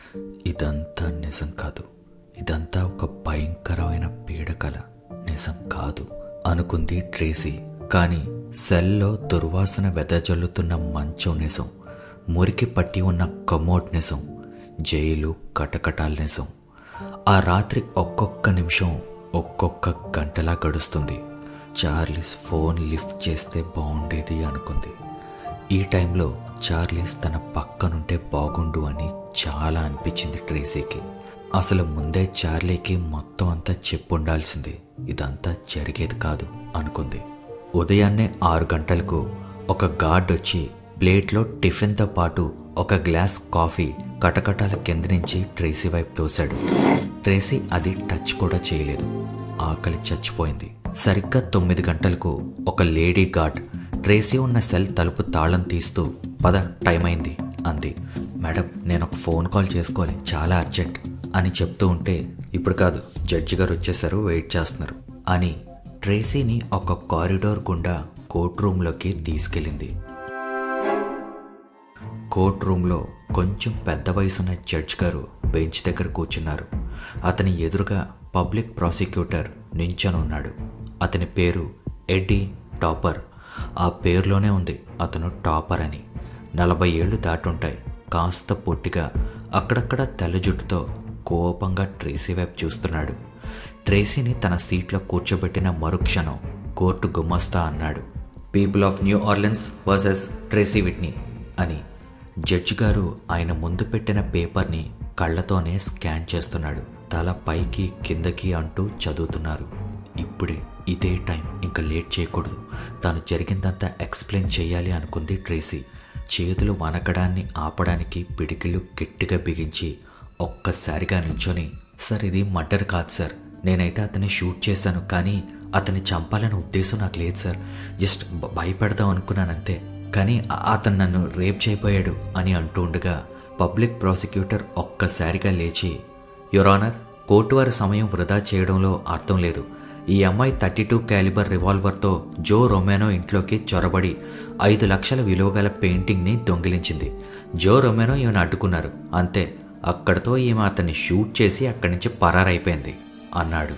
ఇదంతా నిజం కాదు ఇదంతా ఒక భయంకరమైన పీడకల నిజం కాదు అనుకుంది ట్రేసీ కానీ సెల్లో దుర్వాసన వెదజల్లుతున్న మంచం నిజం మురికి పట్టి ఉన్న కమోడ్ నిజం జైలు కటకటాల నిజం ఆ రాత్రి ఒక్కొక్క నిమిషం ఒక్కొక్క గంటలా గడుస్తుంది చార్లీస్ ఫోన్ లిఫ్ట్ చేస్తే బాగుండేది అనుకుంది ఈ టైంలో చార్లీస్ తన పక్కనుంటే బాగుండు అని చాలా అనిపించింది ట్రేసీకి అసలు ముందే చార్లీకి మొత్తం అంతా చెప్పుండాల్సింది ఇదంతా జరిగేది కాదు అనుకుంది ఉదయాన్నే ఆరు గంటలకు ఒక గార్డ్ వచ్చి ప్లేట్లో టిఫిన్తో పాటు ఒక గ్లాస్ కాఫీ కటకటాల కింద నుంచి ట్రేసీ వైపు తోశాడు ట్రేసీ అది టచ్ కూడా చేయలేదు ఆకలి చచ్చిపోయింది సరిగ్గా తొమ్మిది గంటలకు ఒక లేడీ గార్డ్ ట్రేసీ ఉన్న సెల్ తలుపు తాళం తీస్తూ పద టైం అయింది అంది మేడం నేను ఒక ఫోన్ కాల్ చేసుకోవాలి చాలా అర్జెంట్ అని చెప్తూ ఉంటే ఇప్పుడు కాదు జడ్జి గారు వచ్చేసారు వెయిట్ చేస్తున్నారు అని ట్రేసీని ఒక కారిడార్ గుండా కోర్ట్ రూమ్లోకి తీసుకెళ్ళింది కోర్ట్ రూమ్లో కొంచెం పెద్ద వయసున్న జడ్జ్ గారు బెంచ్ దగ్గర కూర్చున్నారు అతని ఎదురుగా పబ్లిక్ ప్రాసిక్యూటర్ నించనున్నాడు అతని పేరు ఎడ్డీ టాపర్ ఆ పేరులోనే ఉంది అతను టాపర్ అని నలభై ఏళ్ళు దాటుంటాయి కాస్త పొట్టిగా అక్కడక్కడ తెల్ల జుట్టుతో కోపంగా ట్రేసీ వైపు చూస్తున్నాడు ట్రేసీని తన సీట్లో కూర్చోబెట్టిన మరుక్షణం కోర్టు గుమ్మస్తా అన్నాడు people of New Orleans versus Tracy Whitney అని జడ్జి గారు ఆయన ముందు పెట్టిన పేపర్ని కళ్ళతోనే స్కాన్ చేస్తున్నాడు తల పైకి కిందకి అంటూ చదువుతున్నారు ఇప్పుడే ఇదే టైం ఇంకా లేట్ చేయకూడదు తాను జరిగిందంతా ఎక్స్ప్లెయిన్ చేయాలి అనుకుంది ట్రేసీ చేతులు వనకడాన్ని ఆపడానికి పిడికిలు గట్టిగా బిగించి ఒక్కసారిగా నుంచొని సార్ ఇది మర్డర్ కాదు సార్ నేనైతే అతన్ని షూట్ చేశాను కానీ అతన్ని చంపాలనే ఉద్దేశం నాకు లేదు సార్ జస్ట్ భ- భయపెడదాం అనుకున్నాను అంతే కానీ ఆ- అతను నన్ను రేప్ చేయబోయాడు అని అంటూ ఉండగా పబ్లిక్ ప్రాసిక్యూటర్ ఒక్కసారిగా లేచి యురానర్ కోర్టు వారి సమయం వృధా చేయడంలో అర్థం లేదు ఈ అమ్మాయి థర్టీ టూ క్యాలిబర్ రివాల్వర్తో జో రొమానో ఇంట్లోకి చొరబడి ఐదు లక్షల విలువ గల పెయింటింగ్ని దొంగిలించింది జో రొమానో ఈమెను అడ్డుకున్నారు అంతే అక్కడితో ఈమె అతన్ని షూట్ చేసి అక్కడి నుంచి పరారైపోయింది అన్నాడు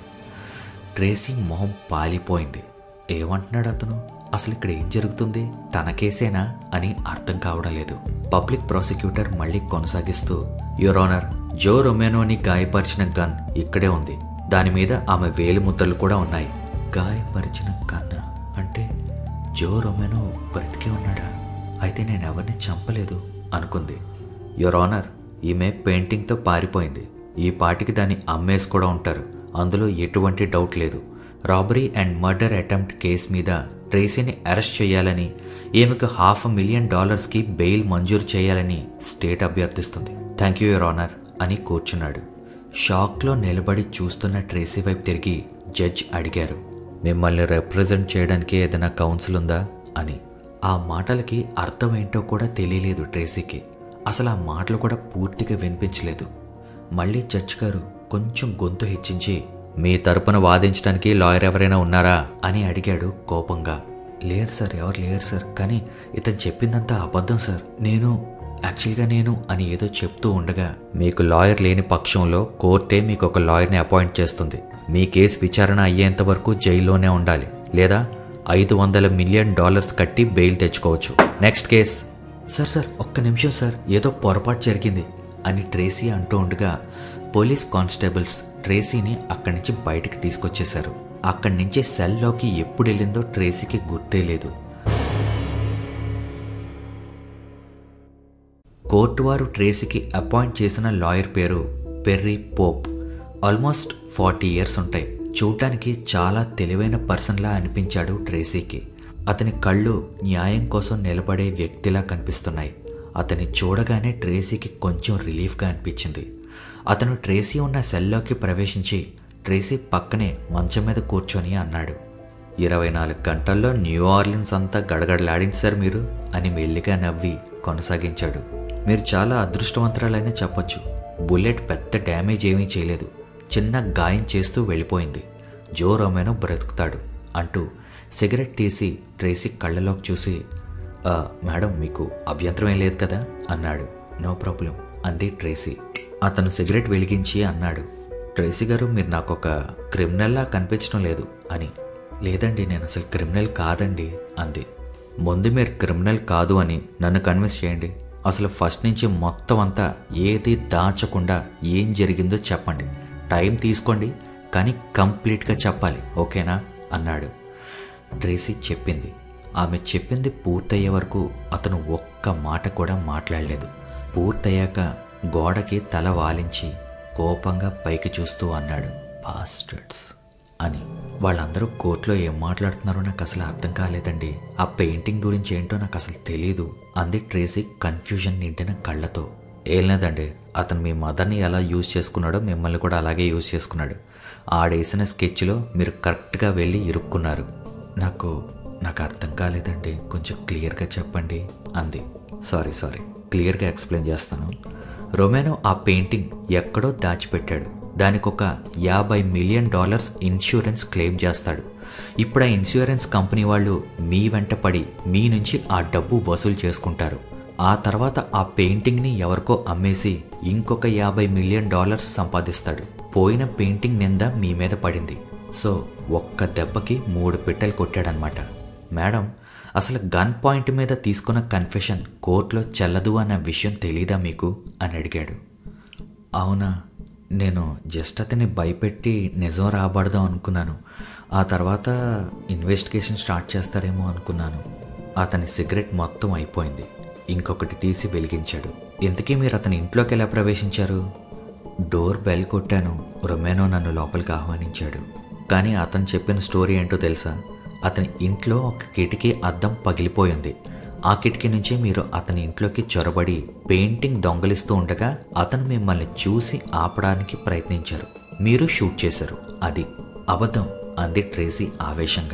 ట్రేసీ మొహం పాలిపోయింది ఏమంటున్నాడు అతను అసలు ఇక్కడ ఏం జరుగుతుంది తన కేసేనా అని అర్థం కావడం లేదు పబ్లిక్ ప్రాసిక్యూటర్ మళ్ళీ కొనసాగిస్తూ యురోనర్ జో రొమేనోని గాయపరిచిన గన్ ఇక్కడే ఉంది దాని మీద ఆమె వేలి ముద్రలు కూడా ఉన్నాయి గాయపరిచిన గన్ అంటే జో రొమేనో బ్రతికే ఉన్నాడా అయితే నేను ఎవరిని చంపలేదు అనుకుంది యువర్ ఆనర్ ఈమె పెయింటింగ్తో పారిపోయింది ఈ పాటికి దాన్ని అమ్మేసి కూడా ఉంటారు అందులో ఎటువంటి డౌట్ లేదు robbery and murder attempt case మీద ట్రేసీని అరెస్ట్ చేయాలని ఈమెకు హాఫ్ మిలియన్ డాలర్స్కి బెయిల్ మంజూరు చేయాలని స్టేట్ అభ్యర్థిస్తుంది థ్యాంక్ యూ యువర్ ఆనర్ అని కూర్చున్నాడు షాక్లో నిలబడి చూస్తున్న ట్రేసీ వైపు తిరిగి జడ్జ్ అడిగారు మిమ్మల్ని రిప్రజెంట్ చేయడానికి ఏదైనా కౌన్సిల్ ఉందా అని ఆ మాటలకి అర్థం ఏంటో కూడా తెలియలేదు ట్రేసీకి అసలు ఆ మాటలు కూడా పూర్తిగా వినిపించలేదు మళ్ళీ జడ్జ్ గారు కొంచెం గొంతు హెచ్చించి మీ తరపున వాదించడానికి లాయర్ ఎవరైనా ఉన్నారా అని అడిగాడు కోపంగా లేరు సార్ ఎవరు లేరు సార్ కానీ ఇతను చెప్పిందంతా అబద్ధం సార్ నేను యాక్చువల్గా నేను అని ఏదో చెప్తూ ఉండగా మీకు లాయర్ లేని పక్షంలో కోర్టే మీకు ఒక లాయర్ని అపాయింట్ చేస్తుంది మీ కేసు విచారణ అయ్యేంత వరకు జైల్లోనే ఉండాలి లేదా ఐదు వందల మిలియన్ డాలర్స్ కట్టి బెయిల్ తెచ్చుకోవచ్చు నెక్స్ట్ కేస్ సార్ సార్ ఒక్క నిమిషం సార్ ఏదో పొరపాటు జరిగింది అని ట్రేసీ అంటూ ఉండగా పోలీస్ కానిస్టేబుల్స్ ట్రేసీని అక్కడి నుంచి బయటికి తీసుకొచ్చేశారు అక్కడి నుంచి సెల్లోకి ఎప్పుడు వెళ్ళిందో ట్రేసీకి గుర్తే లేదు కోర్టు వారు ట్రేసీకి అపాయింట్ చేసిన లాయర్ పేరు Perry Pope almost forty years ఉంటాయి చూడటానికి చాలా తెలివైన పర్సన్లా అనిపించాడు ట్రేసీకి అతని కళ్ళు న్యాయం కోసం నిలబడే వ్యక్తిలా కనిపిస్తున్నాయి అతన్ని చూడగానే ట్రేసీకి కొంచెం రిలీఫ్గా అనిపించింది అతను ట్రేసీ ఉన్న సెల్లోకి ప్రవేశించి ట్రేసీ పక్కనే మంచం మీద కూర్చొని అన్నాడు ఇరవై నాలుగు గంటల్లో న్యూ ఆర్లిన్స్ అంతా గడగడలాడింది సార్ మీరు అని మెల్లిగా నవ్వి కొనసాగించాడు మీరు చాలా అదృష్టవంతురాలైనా చెప్పొచ్చు బుల్లెట్ పెద్ద డ్యామేజ్ ఏమీ చేయలేదు చిన్న గాయం చేస్తూ వెళ్ళిపోయింది జో రోమెనో బ్రతుకుతాడు అంటూ సిగరెట్ తీసి ట్రేసీ కళ్ళలోకి చూసి "ఆ, మేడం మీకు అభ్యంతరం ఏం లేదు కదా అన్నాడు నో ప్రాబ్లం అంది ట్రేసీ అతను సిగరెట్ వెలిగించి అన్నాడు ట్రేసీ గారు మీరు నాకు ఒక క్రిమినల్లా కనిపించడం లేదు అని లేదండి నేను అసలు క్రిమినల్ కాదండి అంది ముందు మీరు క్రిమినల్ కాదు అని నన్ను కన్విన్స్ చేయండి అసలు ఫస్ట్ నుంచి మొత్తం అంతా ఏది దాచకుండా ఏం జరిగిందో చెప్పండి టైం తీసుకోండి కానీ కంప్లీట్గా చెప్పాలి ఓకేనా అన్నాడు ట్రేసీ చెప్పింది ఆమె చెప్పింది పూర్తయ్యే వరకు అతను ఒక్క మాట కూడా మాట్లాడలేదు పూర్తయ్యాక గోడకి తల వాలించి కోపంగా పైకి చూస్తూ అన్నాడు బాస్టర్డ్స్ అని వాళ్ళందరూ కోర్టులో ఏం మాట్లాడుతున్నారో నాకు అసలు అర్థం కాలేదండి ఆ పెయింటింగ్ గురించి ఏంటో నాకు అసలు తెలియదు అంది ట్రేసీ కన్ఫ్యూజన్ నిండిన కళ్ళతో ఏం లేదండి అతను మీ మదర్ని ఎలా యూజ్ చేసుకున్నాడో మిమ్మల్ని కూడా అలాగే యూజ్ చేసుకున్నాడు ఆడేసిన స్కెచ్లో మీరు కరెక్ట్గా వెళ్ళి ఇరుక్కున్నారు నాకు నాకు అర్థం కాలేదండి కొంచెం క్లియర్గా చెప్పండి అంది సారీ సారీ క్లియర్గా ఎక్స్ప్లెయిన్ చేస్తాను రొమానో ఆ పెయింటింగ్ ఎక్కడో దాచిపెట్టాడు దానికి ఒక యాభై మిలియన్ డాలర్స్ ఇన్సూరెన్స్ క్లెయిమ్ చేస్తాడు ఇప్పుడు ఆ ఇన్సూరెన్స్ కంపెనీ వాళ్ళు మీ వెంట పడి మీ నుంచి ఆ డబ్బు వసూలు చేసుకుంటారు ఆ తర్వాత ఆ పెయింటింగ్ని ఎవరికో అమ్మేసి ఇంకొక యాభై మిలియన్ డాలర్స్ సంపాదిస్తాడు పోయిన పెయింటింగ్ నింద మీ మీద పడింది సో ఒక్క దెబ్బకి మూడు పిట్టలు కొట్టాడనమాట మేడం అసలు గన్ పాయింట్ మీద తీసుకున్న కన్ఫెషన్ కోర్టులో చెల్లదు అన్న విషయం తెలీదా మీకు అని అడిగాడు అవునా నేను జస్ట్ అతన్ని భయపెట్టి నిజం రాబడదాం అనుకున్నాను ఆ తర్వాత ఇన్వెస్టిగేషన్ స్టార్ట్ చేస్తారేమో అనుకున్నాను అతని సిగరెట్ మొత్తం అయిపోయింది ఇంకొకటి తీసి వెలిగించాడు ఇంతకీ మీరు అతని ఇంట్లోకి ఎలా ప్రవేశించారు డోర్ బెల్ కొట్టాను రొమేనో నన్ను లోపలికి ఆహ్వానించాడు కానీ అతను చెప్పిన స్టోరీ ఏంటో తెలుసా అతని ఇంట్లో ఒక కిటికీ అద్దం పగిలిపోయింది ఆ కిటికీ నుంచి మీరు అతని ఇంట్లోకి చొరబడి పెయింటింగ్ దొంగలిస్తూ ఉండగా అతను మిమ్మల్ని చూసి ఆపడానికి ప్రయత్నించారు మీరు షూట్ చేశారు అది అబద్ధం అంది ట్రేసీ ఆవేశంగా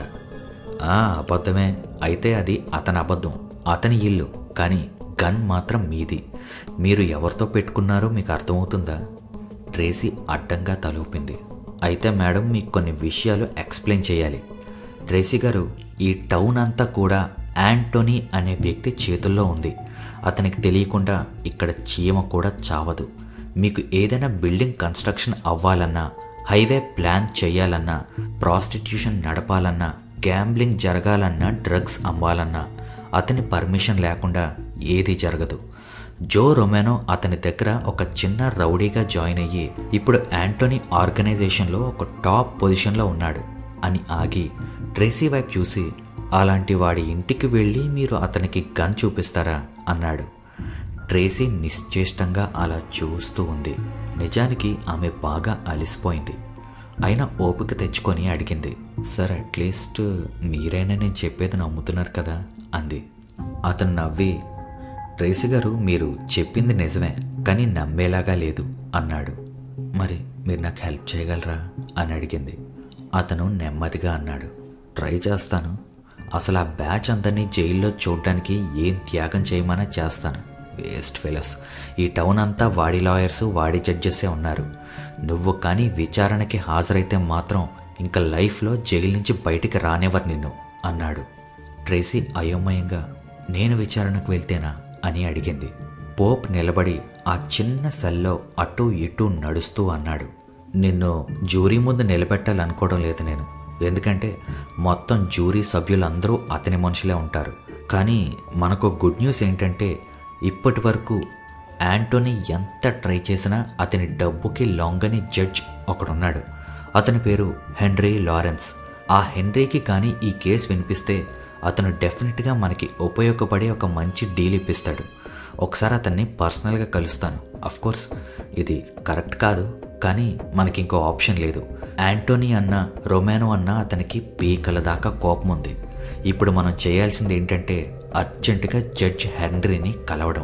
ఆ అబద్ధమే అయితే అది అతని అబద్ధం అతని ఇల్లు కానీ గన్ మాత్రం మీది మీరు ఎవరితో పెట్టుకున్నారో మీకు అర్థమవుతుందా ట్రేసీ అడ్డంగా తలూపింది అయితే మేడం మీకు కొన్ని విషయాలు ఎక్స్ప్లెయిన్ చేయాలి ట్రేసీ గారు ఈ టౌన్ అంతా కూడా యాంటోనీ అనే వ్యక్తి చేతుల్లో ఉంది అతనికి తెలియకుండా ఇక్కడ చీమ కూడా చావదు మీకు ఏదైనా బిల్డింగ్ కన్స్ట్రక్షన్ అవ్వాలన్నా హైవే ప్లాన్ చేయాలన్నా ప్రాస్టిట్యూషన్ నడపాలన్నా గ్యాంబ్లింగ్ జరగాలన్నా డ్రగ్స్ అమ్మాలన్నా అతని పర్మిషన్ లేకుండా ఏది జరగదు జో రొమానో అతని దగ్గర ఒక చిన్న రౌడీగా జాయిన్ అయ్యి ఇప్పుడు యాంటోనీ ఆర్గనైజేషన్లో ఒక టాప్ పొజిషన్లో ఉన్నాడు అని ఆగి ట్రేసీ వైపు చూసి అలాంటి వాడి ఇంటికి వెళ్ళి మీరు అతనికి గన్ చూపిస్తారా అన్నాడు ట్రేసీ నిశ్చేష్టంగా అలా చూస్తూ ఉంది నిజానికి ఆమె బాగా అలిసిపోయింది అయినా ఓపిక తెచ్చుకొని అడిగింది సార్ అట్లీస్ట్ మీరైనా నేను చెప్పేది నమ్ముతున్నారు కదా అంది అతను నవ్వి ట్రేసీ గారు మీరు చెప్పింది నిజమే కానీ నమ్మేలాగా లేదు అన్నాడు మరి మీరు నాకు హెల్ప్ చేయగలరా అని అడిగింది అతను నెమ్మదిగా అన్నాడు ట్రై చేస్తాను అసలు ఆ బ్యాచ్ అందరినీ జైల్లో చూడడానికి ఏం త్యాగం చేయమన్నా చేస్తాను వేస్ట్ ఫెలోస్ ఈ టౌన్ అంతా వాడి లాయర్స్ వాడి జడ్జెసే ఉన్నారు నువ్వు కానీ విచారణకి హాజరైతే మాత్రం ఇంకా లైఫ్లో జైలు నుంచి బయటికి రానివ్వరు నిన్ను అన్నాడు ట్రేసీ అయోమయంగా నేను విచారణకు వెళ్తేనా అని అడిగింది పోప్ నిలబడి ఆ చిన్న సెల్లో అటూ ఇటూ నడుస్తూ అన్నాడు నిన్ను జ్యూరీ ముందు నిలబెట్టాలనుకోవడం లేదు నేను ఎందుకంటే మొత్తం జ్యూరీ సభ్యులందరూ అతని మనుషులే ఉంటారు కానీ మనకు గుడ్ న్యూస్ ఏంటంటే ఇప్పటి వరకు యాంటోనీ ఎంత ట్రై చేసినా అతని డబ్బుకి లొంగని జడ్జ్ ఒకడున్నాడు అతని పేరు హెన్రీ లారెన్స్ ఆ హెన్రీకి కానీ ఈ కేసు వినిపిస్తే అతను డెఫినెట్గా మనకి ఉపయోగపడే ఒక మంచి డీల్ ఇప్పిస్తాడు ఒకసారి అతన్ని పర్సనల్గా కలుస్తాను కోర్స్ ఇది కరెక్ట్ కాదు కానీ మనకి ఇంకో ఆప్షన్ లేదు యాంటోనీ అన్న రొమానో అన్న అతనికి పీకల దాకా కోపం ఉంది ఇప్పుడు మనం చేయాల్సింది ఏంటంటే అర్జెంటుగా జడ్జ్ హెన్రీని కలవడం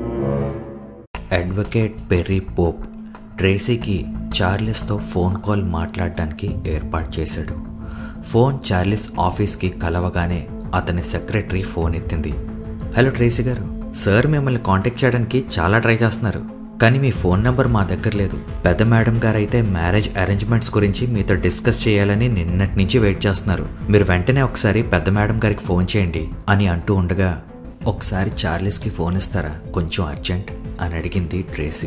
అడ్వకేట్ పెర్రీ పోప్ ట్రేసీకి చార్లెస్తో ఫోన్ కాల్ మాట్లాడడానికి ఏర్పాటు చేశాడు ఫోన్ చార్లెస్ ఆఫీస్కి కలవగానే అతని సెక్రటరీ ఫోన్ ఎత్తింది హలో ట్రేసీ గారు సార్ మిమ్మల్ని కాంటాక్ట్ చేయడానికి చాలా ట్రై చేస్తున్నారు కానీ మీ ఫోన్ నెంబర్ మా దగ్గర లేదు పెద్ద మేడం గారు అయితే మ్యారేజ్ అరేంజ్మెంట్స్ గురించి మీతో డిస్కస్ చేయాలని నిన్నటి నుంచి వెయిట్ చేస్తున్నారు మీరు వెంటనే ఒకసారి పెద్ద మేడం గారికి ఫోన్ చేయండి అని అంటూ ఉండగా ఒకసారి చార్లెస్కి ఫోన్ ఇస్తారా కొంచెం అర్జెంట్ అని అడిగింది ట్రేసీ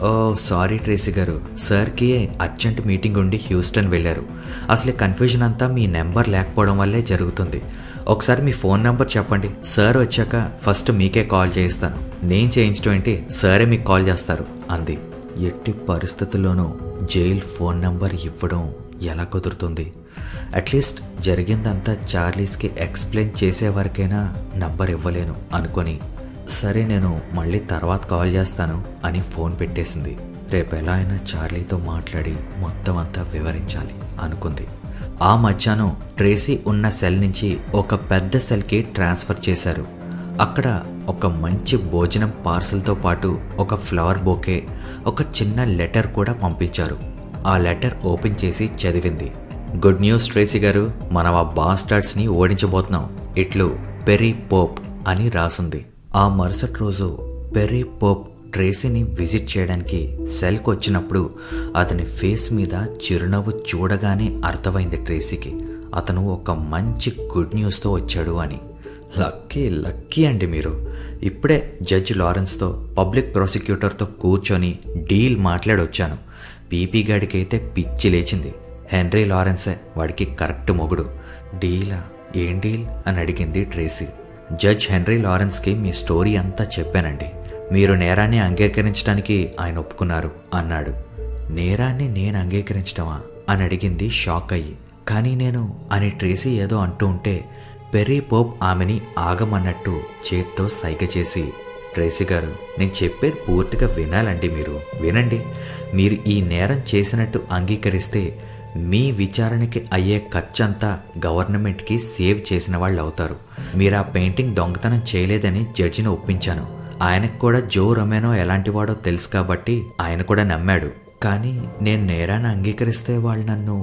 ఓ సారీ ట్రేసీ గారు సార్కి అర్జెంట్ మీటింగ్ ఉండి హ్యూస్టన్ వెళ్ళారు అసలు కన్ఫ్యూజన్ అంతా మీ నెంబర్ లేకపోవడం వల్లే జరుగుతుంది ఒకసారి మీ ఫోన్ నెంబర్ చెప్పండి సార్ వచ్చాక ఫస్ట్ మీకే కాల్ చేయిస్తాను నేను చేయించడం ఏంటి సారే మీకు కాల్ చేస్తారు అంది ఎట్టి పరిస్థితుల్లోనూ జైల్ ఫోన్ నెంబర్ ఇవ్వడం ఎలా కుదురుతుంది అట్లీస్ట్ జరిగిందంతా చార్లీస్కి ఎక్స్ప్లెయిన్ చేసే వరకైనా నంబర్ ఇవ్వలేను అనుకొని సరే నేను మళ్ళీ తర్వాత కాల్ చేస్తాను అని ఫోన్ పెట్టేసింది రేపు ఎలా అయినా చార్లీతో మాట్లాడి మొత్తం అంతా వివరించాలి అనుకుంది ఆ మధ్యాహ్నం ట్రేసీ ఉన్న సెల్ నుంచి ఒక పెద్ద సెల్కి ట్రాన్స్ఫర్ చేశారు అక్కడ ఒక మంచి భోజనం పార్సల్తో పాటు ఒక ఫ్లవర్ బోకే ఒక చిన్న లెటర్ కూడా పంపించారు ఆ లెటర్ ఓపెన్ చేసి చదివింది గుడ్ న్యూస్ ట్రేసీ గారు మనం ఆ బాస్టార్డ్స్ని ఓడించబోతున్నాం ఇట్లు పెరీ పోప్ అని రాసుంది ఆ మరుసటి రోజు పెరీ పోప్ ట్రేసీని విజిట్ చేయడానికి సెల్కి వచ్చినప్పుడు అతని ఫేస్ మీద చిరునవ్వు చూడగానే అర్థమైంది ట్రేసీకి అతను ఒక మంచి గుడ్ న్యూస్తో వచ్చాడు అని లక్కీ లక్కీ అండి మీరు ఇప్పుడే జడ్జి లారెన్స్తో పబ్లిక్ ప్రాసిక్యూటర్తో కూర్చొని డీల్ మాట్లాడొచ్చాను పీపీ గాడికి అయితే పిచ్చి లేచింది హెన్రీ లారెన్సే వాడికి కరెక్ట్ మొగుడు డీలా ఏం డీల్ అని అడిగింది ట్రేసీ జడ్జ్ హెన్రీ లారెన్స్కి మీ స్టోరీ అంతా చెప్పానండి మీరు నేరాన్ని అంగీకరించడానికి ఆయన ఒప్పుకున్నారు అన్నాడు నేరాన్ని నేను అంగీకరించడమా అని అడిగింది షాక్ అయ్యి కానీ నేను అని ట్రేసీ ఏదో అంటూ ఉంటే పెర్రీ పోప్ ఆమెని ఆగమన్నట్టు చేత్తో సైగ చేసి ట్రేసీ గారు నేను చెప్పేది పూర్తిగా వినాలండి మీరు వినండి మీరు ఈ నేరం చేసినట్టు అంగీకరిస్తే మీ విచారణకి అయ్యే ఖర్చంతా గవర్నమెంట్కి సేవ్ చేసిన వాళ్ళు అవుతారు మీరు ఆ పెయింటింగ్ దొంగతనం చేయలేదని జడ్జిని ఒప్పించాను ఆయనకు కూడా జో రొమేనో ఎలాంటివాడో తెలుసు కాబట్టి ఆయన కూడా నమ్మాడు కానీ నేను నేరాన్ని అంగీకరిస్తే వాళ్ళు నన్ను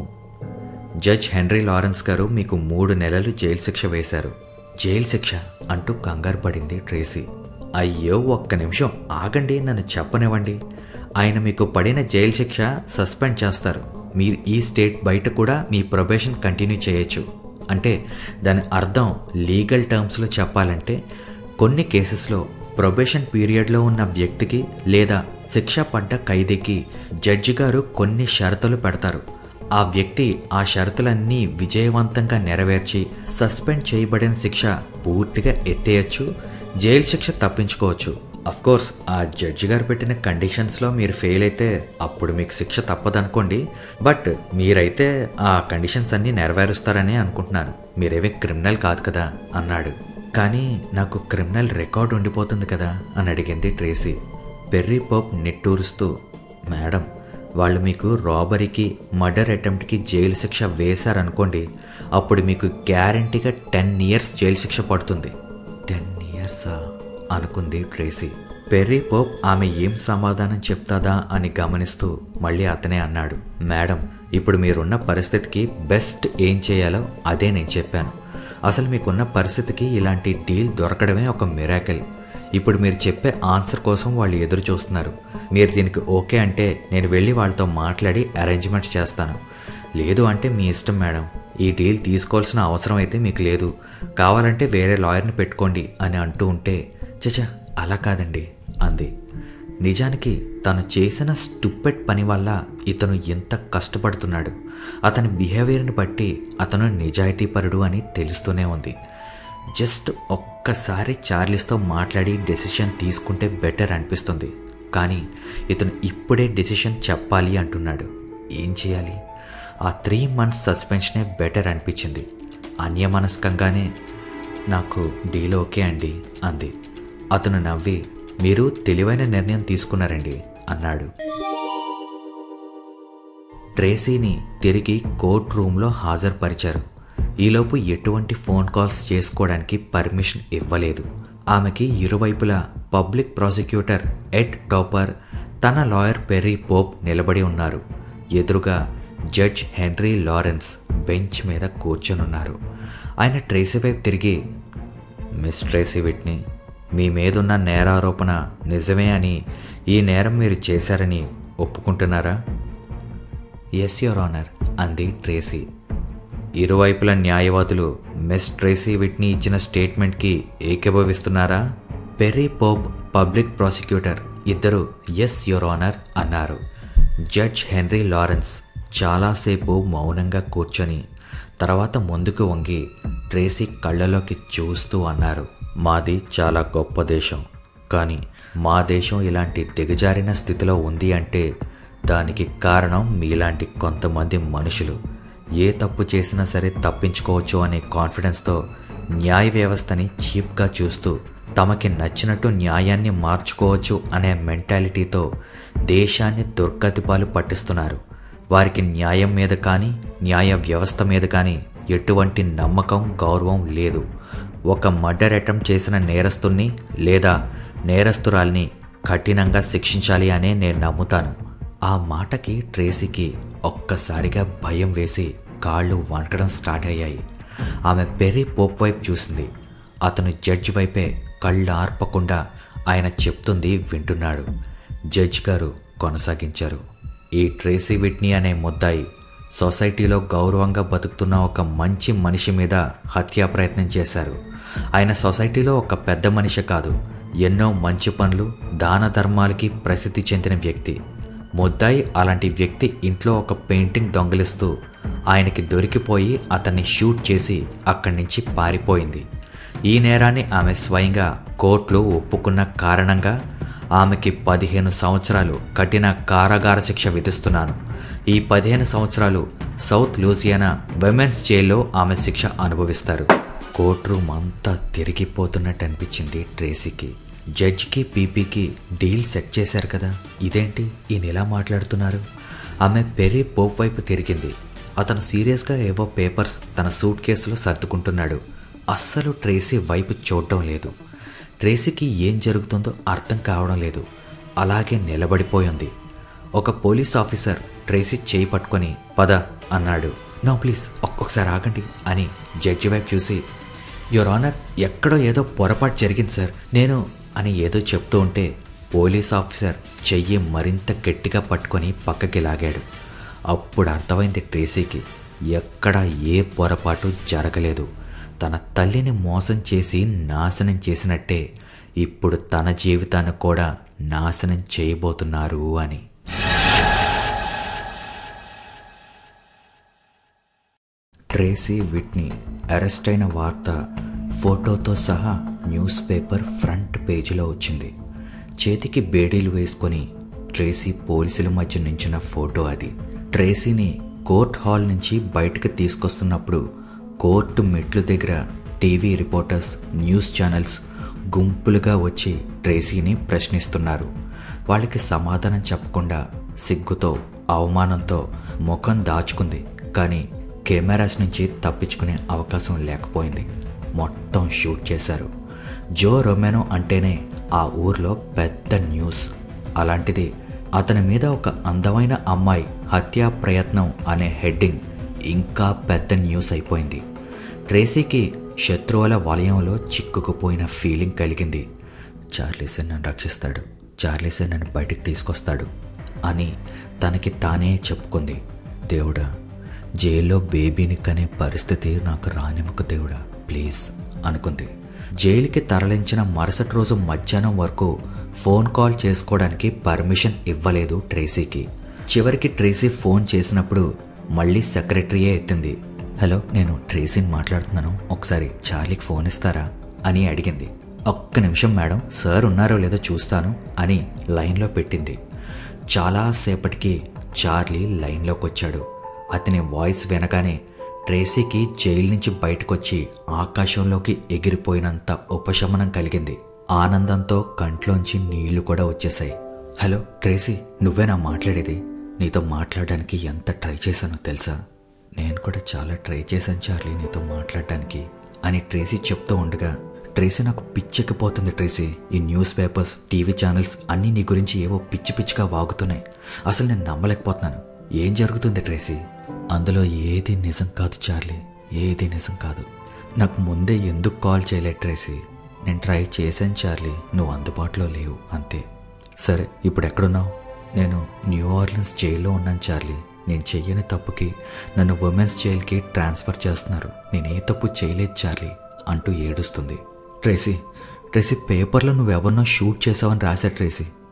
జడ్జ్ హెన్రీ లారెన్స్ గారు మీకు మూడు నెలలు జైలు శిక్ష వేశారు జైలు శిక్ష అంటూ కంగారు పడింది ట్రేసీ అయ్యో ఒక్క నిమిషం ఆగండి నన్ను చెప్పనివ్వండి ఆయన మీకు పడిన జైలు శిక్ష సస్పెండ్ చేస్తారు మీరు ఈ స్టేట్ బయట కూడా మీ ప్రొబేషన్ కంటిన్యూ చేయొచ్చు అంటే దాని అర్థం లీగల్ టర్మ్స్లో చెప్పాలంటే కొన్ని కేసెస్లో ప్రొబేషన్ పీరియడ్లో ఉన్న వ్యక్తికి లేదా శిక్ష పడ్డ ఖైదీకి జడ్జి గారు కొన్ని షరతులు పెడతారు ఆ వ్యక్తి ఆ షరతులన్నీ విజయవంతంగా నెరవేర్చి సస్పెండ్ చేయబడిన శిక్ష పూర్తిగా ఎత్తేయచ్చు జైలు శిక్ష తప్పించుకోవచ్చు కోర్స్ ఆ జడ్జి గారు పెట్టిన కండిషన్స్లో మీరు ఫెయిల్ అయితే అప్పుడు మీకు శిక్ష తప్పదనుకోండి బట్ మీరైతే ఆ కండిషన్స్ అన్నీ నెరవేరుస్తారని అనుకుంటున్నాను మీరేమీ క్రిమినల్ కాదు కదా అన్నాడు కానీ నాకు క్రిమినల్ రికార్డ్ ఉండిపోతుంది కదా అని అడిగింది ట్రేసీ పెర్రీ పోప్ నిట్టూరుస్తూ మేడం వాళ్ళు మీకు రాబరీకి మర్డర్ అటెంప్ట్కి జైలు శిక్ష వేశారనుకోండి అప్పుడు మీకు గ్యారంటీగా టెన్ ఇయర్స్ జైలు శిక్ష పడుతుంది టెన్ ఇయర్సా అనుకుంది ట్రేసీ పెర్రీ పోప్ ఆమె ఏం సమాధానం చెప్తాదా అని గమనిస్తూ మళ్ళీ అతనే అన్నాడు మేడం ఇప్పుడు మీరున్న పరిస్థితికి బెస్ట్ ఏం చేయాలో అదే నేను చెప్పాను అసలు మీకున్న పరిస్థితికి ఇలాంటి డీల్ దొరకడమే ఒక మిరాకిల్ ఇప్పుడు మీరు చెప్పే ఆన్సర్ కోసం వాళ్ళు ఎదురు చూస్తున్నారు మీరు దీనికి ఓకే అంటే నేను వెళ్ళి వాళ్ళతో మాట్లాడి అరేంజ్మెంట్స్ చేస్తాను లేదు అంటే మీ ఇష్టం మేడం ఈ డీల్ తీసుకోవాల్సిన అవసరం అయితే మీకు లేదు కావాలంటే వేరే లాయర్ని పెట్టుకోండి అని అంటూ ఉంటే చచా అలా కాదండి అంది నిజానికి తను చేసిన స్టూపెట్ పని వల్ల ఇతను ఎంత కష్టపడుతున్నాడు అతని బిహేవియర్ని బట్టి అతను నిజాయితీపరుడు అని తెలుస్తూనే ఉంది జస్ట్ ఒక్కసారి చార్లీస్తో మాట్లాడి డెసిషన్ తీసుకుంటే బెటర్ అనిపిస్తుంది కానీ ఇతను ఇప్పుడే డెసిషన్ చెప్పాలి అంటున్నాడు ఏం చేయాలి ఆ త్రీ మంత్స్ సస్పెన్షనే బెటర్ అనిపించింది అన్యమనస్కంగానే నాకు డీల్ ఓకే అండి అంది అతను నవ్వి మీరు తెలివైన నిర్ణయం తీసుకున్నారండి అన్నాడు ట్రేసీని తిరిగి కోర్ట్ రూమ్లో హాజరుపరిచారు ఈలోపు ఎటువంటి ఫోన్ కాల్స్ చేసుకోవడానికి పర్మిషన్ ఇవ్వలేదు ఆమెకి ఇరువైపులా పబ్లిక్ ప్రాసిక్యూటర్ ఎడ్ టాపర్ తన లాయర్ పెర్రీ పోప్ నిలబడి ఉన్నారు ఎదురుగా జడ్జ్ హెన్రీ లారెన్స్ బెంచ్ మీద కూర్చొనున్నారు ఆయన ట్రేసీ వైపు తిరిగి మిస్ ట్రేసీ విట్ని మీ మీదున్న నేరారోపణ నిజమే అని ఈ నేరం మీరు చేశారని ఒప్పుకుంటున్నారా ఎస్ యువర్ ఆనర్ అంది ట్రేసీ ఇరువైపుల న్యాయవాదులు మిస్ ట్రేసీ విట్ని ఇచ్చిన స్టేట్మెంట్కి ఏకీభవిస్తున్నారా పెర్రీ పోప్ పబ్లిక్ ప్రాసిక్యూటర్ ఇద్దరు ఎస్ యువర్ ఆనర్ అన్నారు జడ్జ్ హెన్రీ లారెన్స్ చాలాసేపు మౌనంగా కూర్చొని తర్వాత ముందుకు వంగి ట్రేసీ కళ్ళలోకి చూస్తూ అన్నారు మాది చాలా గొప్ప దేశం కానీ మా దేశం ఇలాంటి దిగజారిన స్థితిలో ఉంది అంటే దానికి కారణం మీలాంటి కొంతమంది మనుషులు ఏ తప్పు చేసినా సరే తప్పించుకోవచ్చు అనే కాన్ఫిడెన్స్తో న్యాయ వ్యవస్థని చీప్గా చూస్తూ తమకి నచ్చినట్టు న్యాయాన్ని మార్చుకోవచ్చు అనే మెంటాలిటీతో దేశాన్ని దుర్గతిపాలు పట్టిస్తున్నారు వారికి న్యాయం మీద కానీ న్యాయ వ్యవస్థ మీద కానీ ఎటువంటి నమ్మకం గౌరవం లేదు ఒక మర్డర్ అటెంప్ట్ చేసిన నేరస్తుల్ని లేదా నేరస్తురాల్ని కఠినంగా శిక్షించాలి అనే నేను నమ్ముతాను ఆ మాటకి ట్రేసీకి ఒక్కసారిగా భయం వేసి కాళ్ళు వణకడం స్టార్ట్ అయ్యాయి ఆమె పెర్రీ పోప్ వైపు చూసింది అతను జడ్జి వైపే కళ్ళు ఆర్పకుండా ఆయన చెప్తుంది వింటున్నాడు జడ్జ్ గారు కొనసాగించారు ఈ ట్రేసీ విట్నీ అనే ముద్దాయి సొసైటీలో గౌరవంగా బతుకుతున్న ఒక మంచి మనిషి మీద హత్యా ప్రయత్నం చేశారు ఆయన సొసైటీలో ఒక పెద్ద మనిషి కాదు ఎన్నో మంచి పనులు దాన ధర్మాలకి ప్రసిద్ధి చెందిన వ్యక్తి ముద్దాయి అలాంటి వ్యక్తి ఇంట్లో ఒక పెయింటింగ్ దొంగిలిస్తూ ఆయనకి దొరికిపోయి అతన్ని షూట్ చేసి అక్కడి నుంచి పారిపోయింది ఈ నేరాన్ని ఆమె స్వయంగా కోర్టులో ఒప్పుకున్న కారణంగా ఆమెకి పదిహేను సంవత్సరాలు కఠిన కారాగార శిక్ష విధిస్తున్నాను ఈ పదిహేను సంవత్సరాలు సౌత్ లూసియానా విమెన్స్ జైల్లో ఆమె శిక్ష అనుభవిస్తారు కోర్టు రూమ్ అంతా తిరిగిపోతున్నట్టు అనిపించింది ట్రేసీకి జడ్జికి పీపీకి డీల్ సెట్ చేశారు కదా ఇదేంటి ఈయన ఎలా మాట్లాడుతున్నారు ఆమె పెర్రీ పోప్ వైపు తిరిగింది అతను సీరియస్గా ఏవో పేపర్స్ తన సూట్ కేసులో సర్దుకుంటున్నాడు అస్సలు ట్రేసీ వైపు చూడటం లేదు ట్రేసీకి ఏం జరుగుతుందో అర్థం కావడం లేదు అలాగే నిలబడిపోయింది ఒక పోలీస్ ఆఫీసర్ ట్రేసీ చేయి పట్టుకొని పద అన్నాడు నో ప్లీజ్ ఒక్కొక్కసారి ఆగండి అని జడ్జి వైపు చూసి యువర్ ఆనర్ ఎక్కడో ఏదో పొరపాటు జరిగింది సార్ నేను అని ఏదో చెప్తూ ఉంటే పోలీస్ ఆఫీసర్ చెయ్యి మరింత గట్టిగా పట్టుకొని పక్కకి లాగాడు అప్పుడు అర్థమైంది ట్రేసీకి ఎక్కడ ఏ పొరపాటు జరగలేదు తన తల్లిని మోసం చేసి నాశనం చేసినట్టే ఇప్పుడు తన జీవితాన్ని కూడా నాశనం చేయబోతున్నారు అని ట్రేసీ విట్నీ అరెస్ట్ అయిన వార్త ఫోటోతో సహా న్యూస్ పేపర్ ఫ్రంట్ పేజీలో వచ్చింది చేతికి బేడీలు వేసుకొని ట్రేసీ పోలీసుల మధ్య నించిన ఫోటో అది ట్రేసీని కోర్ట్ హాల్ నుంచి బయటకు తీసుకొస్తున్నప్పుడు కోర్టు మెట్లు దగ్గర టీవీ రిపోర్టర్స్ న్యూస్ ఛానల్స్ గుంపులుగా వచ్చి ట్రేసీని ప్రశ్నిస్తున్నారు వాళ్ళకి సమాధానం చెప్పకుండా సిగ్గుతో అవమానంతో ముఖం దాచుకుంది కానీ కెమెరాస్ నుంచి తప్పించుకునే అవకాశం లేకపోయింది మొత్తం షూట్ చేశారు జో రొమెనో అంటేనే ఆ ఊర్లో పెద్ద న్యూస్ అలాంటిది అతని మీద ఒక అందమైన అమ్మాయి హత్యా ప్రయత్నం అనే హెడ్డింగ్ ఇంకా పెద్ద న్యూస్ అయిపోయింది ట్రేసీకి శత్రువుల వలయంలో చిక్కుకుపోయిన ఫీలింగ్ కలిగింది చార్లీసే నన్ను రక్షిస్తాడు చార్లీసే నన్ను బయటికి తీసుకొస్తాడు అని తనకి తానే చెప్పుకుంది దేవుడా జైల్లో బేబీని కనే పరిస్థితి నాకు రానివ్వకు దేవుడా ప్లీజ్ అనుకుంది జైలుకి తరలించిన మరుసటి రోజు మధ్యాహ్నం వరకు ఫోన్ కాల్ చేసుకోవడానికి పర్మిషన్ ఇవ్వలేదు ట్రేసీకి చివరికి ట్రేసీ ఫోన్ చేసినప్పుడు మళ్ళీ సెక్రటరీయే ఎత్తింది హలో నేను ట్రేసీని మాట్లాడుతున్నాను ఒకసారి చార్లీకి ఫోన్ ఇస్తారా అని అడిగింది ఒక్క నిమిషం మేడం సార్ ఉన్నారో లేదో చూస్తాను అని లైన్లో పెట్టింది చాలాసేపటికి చార్లీ లైన్లోకి వచ్చాడు అతని వాయిస్ వినగానే ట్రేసీకి జైలు నుంచి బయటకొచ్చి ఆకాశంలోకి ఎగిరిపోయినంత ఉపశమనం కలిగింది ఆనందంతో కంట్లోంచి నీళ్లు కూడా వచ్చేశాయి హలో ట్రేసీ నువ్వేనా మాట్లాడేది నీతో మాట్లాడడానికి ఎంత ట్రై చేశానో తెలుసా నేను కూడా చాలా ట్రై చేశాను చార్లీ నీతో మాట్లాడడానికి అని ట్రేసీ చెప్తూ ఉండగా ట్రేసీ నాకు పిచ్చెక్కిపోతుంది ట్రేసీ ఈ న్యూస్ పేపర్స్ టీవీ ఛానల్స్ అన్నీ నీ గురించి ఏవో పిచ్చి పిచ్చిగా వాగుతున్నాయి అసలు నేను నమ్మలేకపోతున్నాను ఏం జరుగుతుంది ట్రేసీ అందులో ఏది నిజం కాదు చార్లీ ఏది నిజం కాదు నాకు ముందే ఎందుకు కాల్ చేయలేదు ట్రేసీ నేను ట్రై చేశాను చార్లీ నువ్వు అందుబాటులో లేవు అంతే సరే ఇప్పుడు ఎక్కడున్నావు నేను న్యూ ఆర్లిన్స్ జైల్లో ఉన్నాను చార్లీ నేను చెయ్యని తప్పుకి నన్ను ఉమెన్స్ జైలుకి ట్రాన్స్ఫర్ చేస్తున్నారు నేను ఏ తప్పు చేయలేదు చార్లీ అంటూ ఏడుస్తుంది ట్రేసీ ట్రేసీ పేపర్లో నువ్వెవరినో షూట్ చేసావని రాశా ట్రేసీ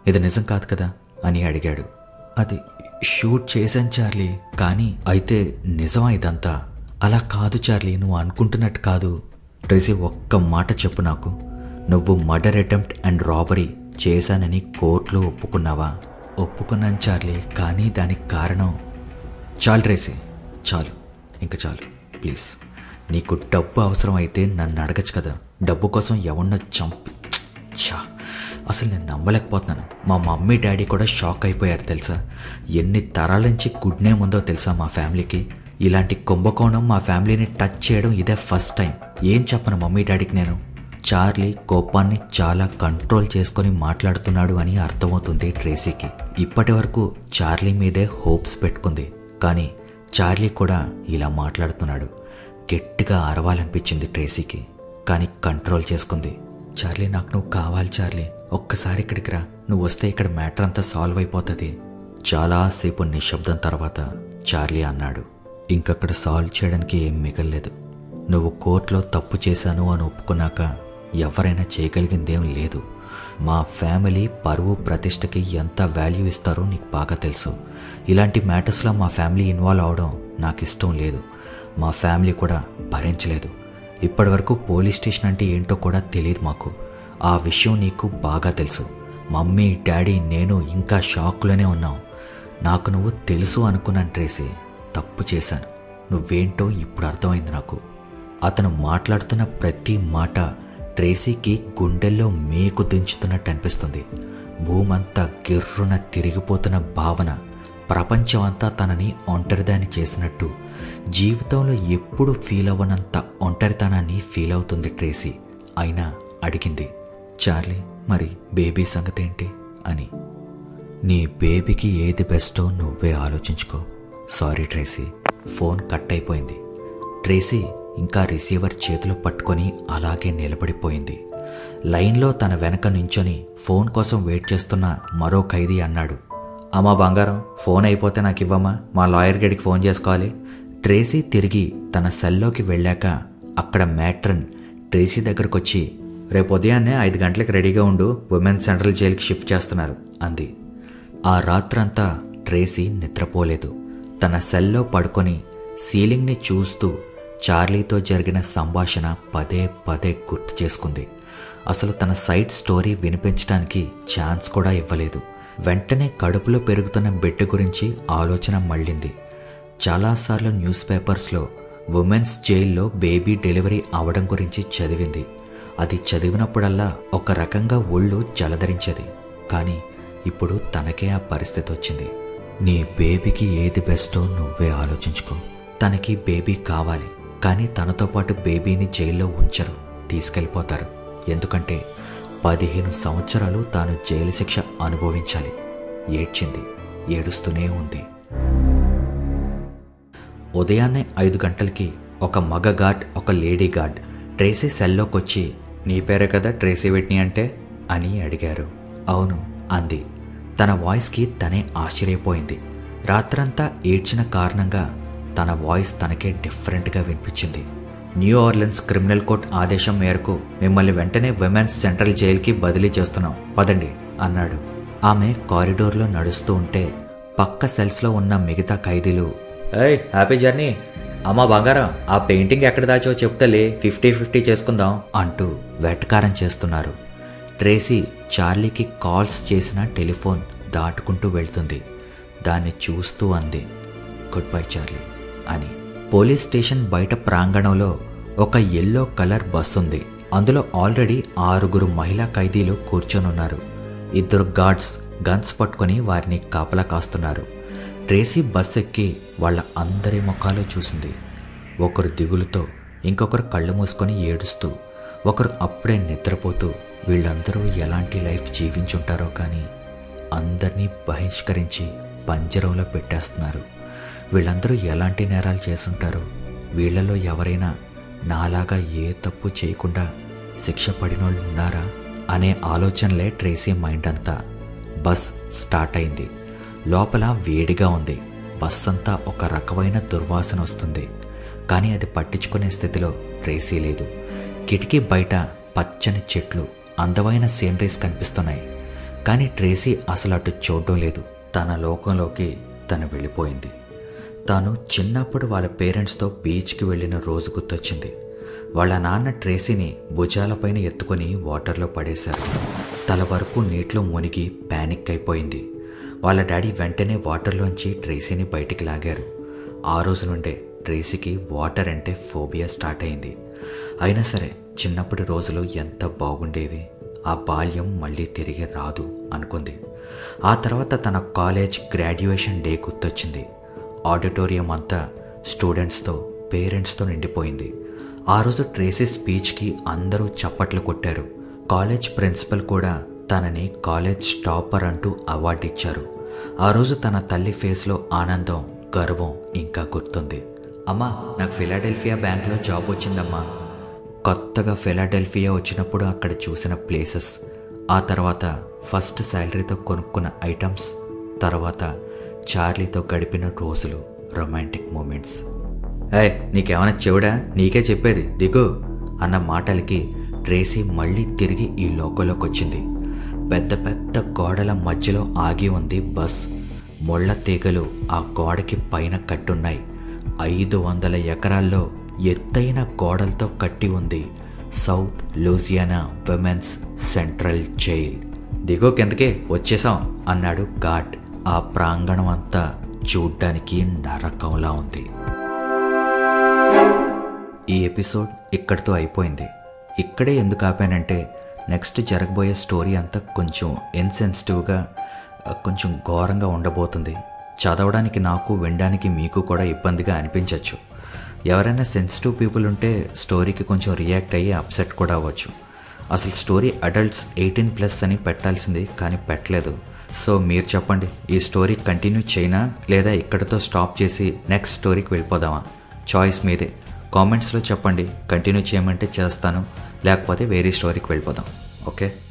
ఇది నిజం కాదు కదా అని అడిగాడు అది షూట్ చేశాను చార్లీ కానీ అయితే నిజమా ఇదంతా అలా కాదు చార్లీ నువ్వు అనుకుంటున్నట్టు కాదు ట్రేసీ ఒక్క మాట చెప్పు నాకు నువ్వు మర్డర్ అటెంప్ట్ అండ్ రాబరీ చేశానని కోర్టులో ఒప్పుకున్నావా ఒప్పుకున్నాను చార్లీ కానీ దానికి కారణం చాలు ట్రేసీ చాలు ఇంకా చాలు ప్లీజ్ నీకు డబ్బు అవసరం అయితే నన్ను అడగచ్చు కదా డబ్బు కోసం ఎవరినో చంపి ఛా అసలు నేను నమ్మలేకపోతున్నాను మా మమ్మీ డాడీ కూడా షాక్ అయిపోయారు తెలుసా ఎన్ని తరాల నుంచి గుడ్ నేమ్ ఉందో తెలుసా మా ఫ్యామిలీకి ఇలాంటి కుంభకోణం మా ఫ్యామిలీని టచ్ చేయడం ఇదే ఫస్ట్ టైం ఏం చెప్పను మమ్మీ డాడీకి నేను చార్లీ కోపాన్ని చాలా కంట్రోల్ చేసుకొని మాట్లాడుతున్నాడు అని అర్థమవుతుంది ట్రేసీకి ఇప్పటి వరకు చార్లీ మీదే హోప్స్ పెట్టుకుంది కానీ చార్లీ కూడా ఇలా మాట్లాడుతున్నాడు గట్టిగా అరవాలనిపించింది ట్రేసీకి కానీ కంట్రోల్ చేసుకుంది చార్లీ నాకు నువ్వు కావాలి చార్లీ ఒక్కసారి ఇక్కడికి రా నువ్వు వస్తే ఇక్కడ మ్యాటర్ అంతా సాల్వ్ అయిపోతుంది చాలాసేపు నిశ్శబ్దం తర్వాత చార్లీ అన్నాడు ఇంకక్కడ సాల్వ్ చేయడానికి ఏం మిగల్లేదు నువ్వు కోర్టులో తప్పు చేశాను అని ఒప్పుకున్నాక ఎవరైనా చేయగలిగిందేం లేదు మా ఫ్యామిలీ పరువు ప్రతిష్టకి ఎంత వాల్యూ ఇస్తారో నీకు బాగా తెలుసు ఇలాంటి మ్యాటర్స్లో మా ఫ్యామిలీ ఇన్వాల్వ్ అవడం నాకు ఇష్టం లేదు మా ఫ్యామిలీ కూడా భరించలేదు ఇప్పటివరకు పోలీస్ స్టేషన్ అంటే ఏంటో కూడా తెలియదు మాకు ఆ విషయం నీకు బాగా తెలుసు మమ్మీ డాడీ నేను ఇంకా షాక్లోనే ఉన్నాం నాకు నువ్వు తెలుసు అనుకున్నాను ట్రేసీ తప్పు చేశాను నువ్వేంటో ఇప్పుడు అర్థమైంది నాకు అతను మాట్లాడుతున్న ప్రతి మాట ట్రేసీకి గుండెల్లో మేకు దించుతున్నట్టు అనిపిస్తుంది భూమంతా గిర్రున తిరిగిపోతున్న భావన ప్రపంచమంతా తనని ఒంటరిదాన్ని చేసినట్టు జీవితంలో ఎప్పుడు ఫీల్ అవ్వనంత ఒంటరితనాన్ని ఫీల్ అవుతుంది ట్రేసీ అయినా అడిగింది చార్లీ మరి బేబీ సంగతి ఏంటి అని నీ బేబీకి ఏది బెస్టో నువ్వే ఆలోచించుకో సారీ ట్రేసీ ఫోన్ కట్ అయిపోయింది ట్రేసీ ఇంకా రిసీవర్ చేతిలో పట్టుకొని అలాగే నిలబడిపోయింది లైన్లో తన వెనక నించొని ఫోన్ కోసం వెయిట్ చేస్తున్న మరో ఖైదీ అన్నాడు అమ్మా బంగారం ఫోన్ అయిపోతే నాకు ఇవ్వమ్మా మా లాయర్ గడికి ఫోన్ చేసుకోవాలి ట్రేసీ తిరిగి తన సెల్లోకి వెళ్ళాక అక్కడ మ్యాట్రన్ ట్రేసీ దగ్గరకు వచ్చి రేపు ఉదయాన్నే ఐదు గంటలకు రెడీగా ఉండు ఉమెన్స్ సెంట్రల్ జైలుకి షిఫ్ట్ చేస్తున్నారు అంది ఆ రాత్రంతా ట్రేసీ నిద్రపోలేదు తన సెల్లో పడుకొని సీలింగ్ని చూస్తూ చార్లీతో జరిగిన సంభాషణ పదే పదే గుర్తు చేసుకుంది అసలు తన సైడ్ స్టోరీ వినిపించడానికి ఛాన్స్ కూడా ఇవ్వలేదు వెంటనే కడుపులో పెరుగుతున్న బిడ్డ గురించి ఆలోచన మళ్ళింది చాలాసార్లు న్యూస్ పేపర్స్లో ఉమెన్స్ జైల్లో బేబీ డెలివరీ అవడం గురించి చదివింది అది చదివినప్పుడల్లా ఒక రకంగా ఒళ్ళు జలధరించేది కానీ ఇప్పుడు తనకే ఆ పరిస్థితి వచ్చింది నీ బేబీకి ఏది బెస్టో నువ్వే ఆలోచించుకో తనకి బేబీ కావాలి కానీ తనతో పాటు బేబీని జైల్లో ఉంచరు తీసుకెళ్ళిపోతారు ఎందుకంటే పదిహేను సంవత్సరాలు తాను జైలు శిక్ష అనుభవించాలి ఏడ్చింది ఏడుస్తూనే ఉంది ఉదయాన్నే ఐదు గంటలకి ఒక మగ గార్డ్ ఒక లేడీ గార్డ్ ట్రేసీ సెల్లోకొచ్చి నీ పేరే కదా ట్రేసీ విట్ని అంటే అని అడిగారు అవును అంది తన వాయిస్కి తనే ఆశ్చర్యపోయింది రాత్రంతా ఏడ్చిన కారణంగా తన వాయిస్ తనకే డిఫరెంట్గా వినిపించింది న్యూ ఆర్లెన్స్ క్రిమినల్ కోర్ట్ ఆదేశం మేరకు మిమ్మల్ని వెంటనే విమెన్స్ సెంట్రల్ జైలుకి బదిలీ చేస్తున్నాం పదండి అన్నాడు ఆమె కారిడోర్లో నడుస్తూ ఉంటే పక్క సెల్స్లో ఉన్న మిగతా ఖైదీలు ఏయ్ హ్యాపీ జర్నీ అమ్మా బంగారం ఆ పెయింటింగ్ ఎక్కడ దాచో చెప్తలే ఫిఫ్టీ ఫిఫ్టీ చేసుకుందాం అంటూ వెటకారం చేస్తున్నారు ట్రేసీ చార్లీకి కాల్స్ చేసిన టెలిఫోన్ దాటుకుంటూ వెళ్తుంది దాన్ని చూస్తూ అంది గుడ్ బై చార్లీ అని పోలీస్ స్టేషన్ బయట ప్రాంగణంలో ఒక ఎల్లో కలర్ బస్ ఉంది అందులో ఆల్రెడీ ఆరుగురు మహిళా ఖైదీలు కూర్చొనున్నారు ఇద్దరు గార్డ్స్ గన్స్ పట్టుకొని వారిని కాపలా కాస్తున్నారు ట్రేసీ బస్ ఎక్కి వాళ్ళ అందరి ముఖాలు చూసింది ఒకరు దిగులుతో ఇంకొకరు కళ్ళు మూసుకొని ఏడుస్తూ ఒకరు అప్పుడే నిద్రపోతూ వీళ్ళందరూ ఎలాంటి లైఫ్ జీవించుంటారో కానీ అందరినీ బహిష్కరించి పంజరంలో పెట్టేస్తున్నారు వీళ్ళందరూ ఎలాంటి నేరాలు చేసుంటారు వీళ్ళలో ఎవరైనా నాలాగా ఏ తప్పు చేయకుండా శిక్ష పడినోళ్ళు ఉన్నారా అనే ఆలోచనలే ట్రేసీ మైండ్ అంతా బస్ స్టార్ట్ అయింది లోపల వేడిగా ఉంది బస్ అంతా ఒక రకమైన దుర్వాసన వస్తుంది కానీ అది పట్టించుకునే స్థితిలో ట్రేసీ లేదు కిటికీ బయట పచ్చని చెట్లు అందమైన సీనరీస్ కనిపిస్తున్నాయి కానీ ట్రేసీ అసలు అటు చూడడం లేదు తన లోకంలోకి తను వెళ్ళిపోయింది తాను చిన్నప్పుడు వాళ్ళ పేరెంట్స్తో బీచ్కి వెళ్ళిన రోజు గుర్తొచ్చింది వాళ్ళ నాన్న ట్రేసీని భుజాలపైన ఎత్తుకొని వాటర్లో పడేశారు తల వరకు నీటిలో మునిగి ప్యానిక్ అయిపోయింది వాళ్ళ డాడీ వెంటనే వాటర్లోంచి ట్రేసీని బయటికి లాగారు ఆ రోజు నుండే ట్రేసీకి వాటర్ అంటే ఫోబియా స్టార్ట్ అయింది అయినా సరే చిన్నప్పటి రోజులు ఎంత బాగుండేవి ఆ బాల్యం మళ్ళీ తిరిగి రాదు అనుకుంది ఆ తర్వాత తన కాలేజ్ గ్రాడ్యుయేషన్ డే గుర్తొచ్చింది ఆడిటోరియం అంతా స్టూడెంట్స్తో పేరెంట్స్తో నిండిపోయింది ఆ రోజు ట్రేసీ స్పీచ్కి అందరూ చప్పట్లు కొట్టారు కాలేజ్ ప్రిన్సిపల్ కూడా తనని కాలేజ్ టాపర్ అంటూ అవార్డు ఇచ్చారు ఆ రోజు తన తల్లి ఫేస్లో ఆనందం గర్వం ఇంకా గుర్తుంది అమ్మా నాకు ఫిలాడెల్ఫియా బ్యాంక్లో జాబ్ వచ్చిందమ్మా కొత్తగా ఫిలాడెల్ఫియా వచ్చినప్పుడు అక్కడ చూసిన ప్లేసెస్ ఆ తర్వాత ఫస్ట్ శాలరీతో కొనుక్కున్న ఐటమ్స్ తర్వాత చార్లీతో గడిపిన రోజులు రొమాంటిక్ మూమెంట్స్ ఏయ్ నీకేమైనా చెవుడా నీకే చెప్పేది దిగు అన్న మాటలకి ట్రేసీ మళ్ళీ తిరిగి ఈ లోకంలోకి వచ్చింది పెద్ద పెద్ద గోడల మధ్యలో ఆగి ఉంది బస్ ముళ్ళ తీగలు ఆ గోడకి పైన కట్టున్నాయి ఐదు వందల ఎకరాల్లో ఎత్తైన గోడలతో కట్టి ఉంది south Louisiana women's central jail దిగో కిందకే వచ్చేసాం అన్నాడు ఘాట్ ఆ ప్రాంగణం అంతా చూడ్డానికి నరకంలా ఉంది ఈ ఎపిసోడ్ ఇక్కడితో అయిపోయింది ఇక్కడే ఎందుకు ఆపానంటే నెక్స్ట్ జరగబోయే స్టోరీ అంతా కొంచెం ఇన్సెన్సిటివ్గా కొంచెం ఘోరంగా ఉండబోతుంది చదవడానికి నాకు వినడానికి మీకు కూడా ఇబ్బందిగా అనిపించవచ్చు ఎవరైనా సెన్సిటివ్ పీపుల్ ఉంటే స్టోరీకి కొంచెం రియాక్ట్ అయ్యి అప్సెట్ కూడా అవ్వచ్చు అసలు స్టోరీ అడల్ట్స్ ఎయిటీన్ ప్లస్ అని పెట్టాల్సింది కానీ పెట్టలేదు సో మీరు చెప్పండి ఈ స్టోరీ కంటిన్యూ చేయనా లేదా ఇక్కడితో స్టాప్ చేసి నెక్స్ట్ స్టోరీకి వెళ్ళిపోదామా చాయిస్ మీదే కామెంట్స్లో చెప్పండి కంటిన్యూ చేయమంటే చేస్తాను లేకపోతే వేరే స్టోరీకి వెళ్ళిపోదాం ఓకే